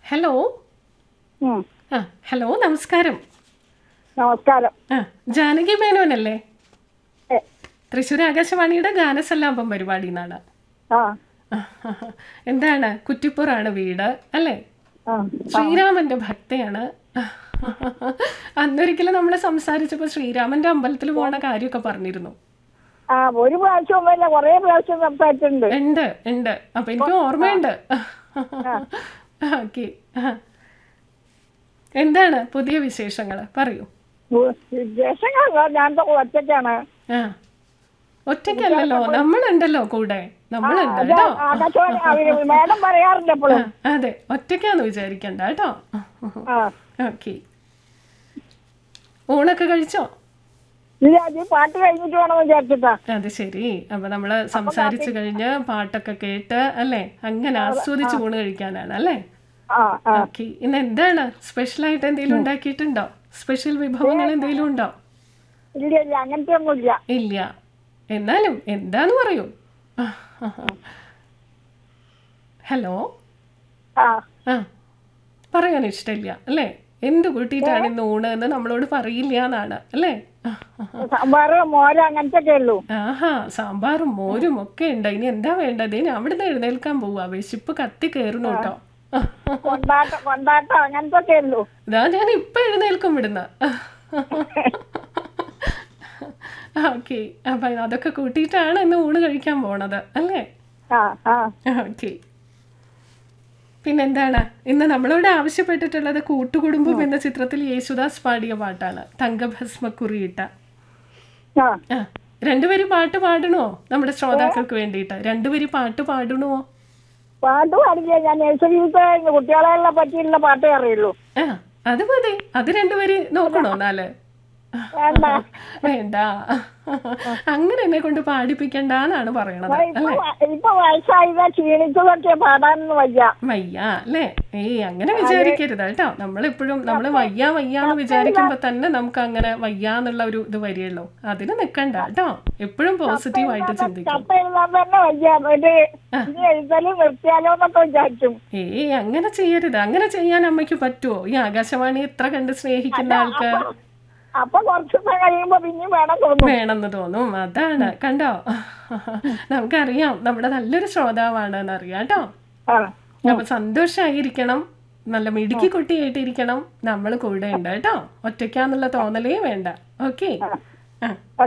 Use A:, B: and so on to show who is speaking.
A: Hello
B: ഉം.
A: ആ hello നമസ്കാരം
B: നമസ്കാരം
A: ആ ജാനകി മേനോനല്ലേ
B: എ,
A: തൃശ്ശൂർ ആകാശവാണിയുടെ ഗാനസല്ലാപം പരിപാടി എന്നാണ്
B: ആ
A: എന്താണ് കുറ്റിപ്പുറാണ് വീട് അല്ലേ
B: ആ
A: ശ്രീരാമന്റെ ഭക്തയാണ് അന്നൊരിക്കലും നമ്മൾ സംസാരിച്ചപ്പോൾ ശ്രീരാമന്റെ അമ്പലത്തിൽ പോണ കാര്യമൊക്കെ പറഞ്ഞിരുന്നു
B: ആ ഒരു പ്രാവശ്യം ഒന്നുമില്ല കുറേ പ്രാവശ്യം സംസാരിച്ചിട്ടുണ്ട്
A: ഉണ്ട് ഉണ്ട് അപ്പൊ എനിക്ക് ഓർമ്മയുണ്ട് ഓക്കെ എന്താണ് പുതിയ വിശേഷങ്ങൾ പറയൂ
B: ഉ- വിശേഷങ്ങളല്ല ഞാൻ ഇപ്പൊ ഒറ്റയ്ക്കാണ്
A: ആ ഒറ്റയ്ക്കല്ലല്ലോ നമ്മളുണ്ടല്ലോ കൂടെ നമ്മളുണ്ട്
B: അത്
A: കേട്ടോ
B: ആകാശവാണി അവര് മേഡം പറയാറുണ്ട് എപ്പോഴും
A: ആ, അതെ ഒറ്റയ്ക്കാന്ന് വിചാരിക്കണ്ട കേട്ടോ
B: ആ
A: ഓക്കെ ഊണൊക്കെ കഴിച്ചോ
B: ഇല്ല അത് ഈ പാട്ട് കഴിഞ്ഞിട്ട് വേണമെന്ന് വിചാരിച്ചിട്ടാ
A: അത് ശരി അപ്പൊ നമ്മള് സംസാരിച്ചു കഴിഞ്ഞ് പാട്ടൊക്കെ കേട്ട് അല്ലേ അങ്ങനെ ആസ്വദിച്ച് ഊണ് കഴിക്കാനാണ് അല്ലേ
B: ആ ആ
A: ഓക്കെ ഇന്ന് എന്താണ് സ്പെഷ്യൽ ആയിട്ട് എന്തെങ്കിലും ഉണ്ടാക്കിയിട്ടുണ്ടോ സ്പെഷ്യൽ വിഭവങ്ങൾ എന്തെങ്കിലും ഉണ്ടോ
B: ഇല്ല ഇല്ല അങ്ങനത്തെ ഒന്നുമില്ല
A: ഇല്ല എന്നാലും എന്താന്ന് പറയൂ ഹലോ
B: ആ
A: ആ പറയാൻ ഇഷ്ടമില്ല അല്ലേ എന്ത് കൂട്ടിയിട്ടാണ് ഇന്ന് ഊണ് എന്ന് നമ്മളോട് പറയില്ല എന്നാണ് അല്ലേ
B: സാമ്പാറ് മോര അങ്ങനത്തെ ഒക്കെ ഉള്ളൂ
A: ആഹാ സാമ്പാറും മോരും ഒക്കെ ഉണ്ട് ഇനി എന്താ വേണ്ടത് ഇനി അവിടുന്ന് എഴുന്നേൽക്കാൻ പോവാ വിശപ്പ് കത്തി കയറുന്നു കേട്ടോ
B: കൊണ്ടാട്ടം കൊണ്ടാട്ടം അങ്ങനത്തെ ഒക്കെ ഉള്ളൂ
A: ഇതാ ഞാൻ ഇപ്പൊ എഴുന്നേൽക്കും ഇവിടുന്ന് ഓക്കെ അപ്പൊ അതൊക്കെ കൂട്ടിയിട്ടാണ് ഇന്ന് ഊണ് കഴിക്കാൻ പോണത് അല്ലേ
B: ആ ആ
A: ഓക്കെ പിന്നെന്താണ് ഇന്ന് നമ്മളോട് ആവശ്യപ്പെട്ടിട്ടുള്ളത് കൂട്ടുകുടുംബം എന്ന ചിത്രത്തിൽ യേശുദാസ് പാടിയ പാട്ടാണ് തങ്കഭസ്മക്കുറിയിട്ട
B: ആ
A: ആ രണ്ടുപേരും പാട്ട് പാടണോ നമ്മുടെ ശ്രോതാക്കൾക്ക് വേണ്ടിയിട്ട് രണ്ടുപേരും പാട്ട് പാടണോ
B: പാട്ട് പാടില്ല ഞാൻ നഴ്സറിയിലത്തെ കുട്ടികളെ പറ്റിയുള്ള പാട്ടേ അറിയുള്ളൂ
A: ആ അത് മതി അത് രണ്ടുപേരും നോക്കണോ എന്നാല്
B: വേണ്ട
A: വേണ്ട അങ്ങനെ എന്നെ കൊണ്ട് പാടിപ്പിക്കണ്ടെന്നാണ് പറയണത്
B: ഇപ്പൊ
A: അല്ലേ
B: വ- ഇപ്പൊ വയസ്സായതാ ക്ഷീണിച്ചതൊക്കെ പാടാനൊന്നും വയ്യ
A: വയ്യ അല്ലേ ഏയ് അങ്ങനെ വിചാരിക്കരുത് കേട്ടോ നമ്മളെപ്പോഴും നമ്മൾ വയ്യ വയ്യ എന്ന് വിചാരിക്കുമ്പോ തന്നെ നമുക്ക് അങ്ങനെ വയ്യ എന്നുള്ള ഒരു ഇത് വരികയുള്ളൂ അതിന് നിക്കണ്ട കേട്ടോ എപ്പോഴും പോസിറ്റീവായിട്ട് ചിന്തിക്കും
B: കപ്പ എഴുതാൻ തന്നെ വയ്യ ഒരു ഇനി എഴുതല് നിർത്തിയാലോ എന്നൊക്കെ വിചാരിക്കും
A: ഏയ് അങ്ങനെ ചെയ്യരുത് അങ്ങനെ ചെയ്യാൻ അമ്മയ്ക്ക് പറ്റുമോ ഈ ആകാശവാണി എത്ര കണ്ട് സ്നേഹിക്കുന്ന ആൾക്ക്
B: അപ്പൊ കുറച്ച് ദിവസം കഴിയുമ്പോ പിന്നെയും വേണം തോന്നും
A: വേണമെന്ന് തോന്നും അതാണ് കണ്ടോ നമുക്കറിയാം നമ്മുടെ നല്ലൊരു ശ്രോതാവാണ് എന്നറിയാം കേട്ടോ
B: ആ
A: അപ്പൊ സന്തോഷായിരിക്കണം നല്ല മിടുക്കി കുട്ടിയായിട്ടിരിക്കണം നമ്മൾ കൂടെ ഉണ്ട് കേട്ടോ ഒറ്റയ്ക്കാന്നുള്ള തോന്നലേ വേണ്ട ഓക്കെ ആ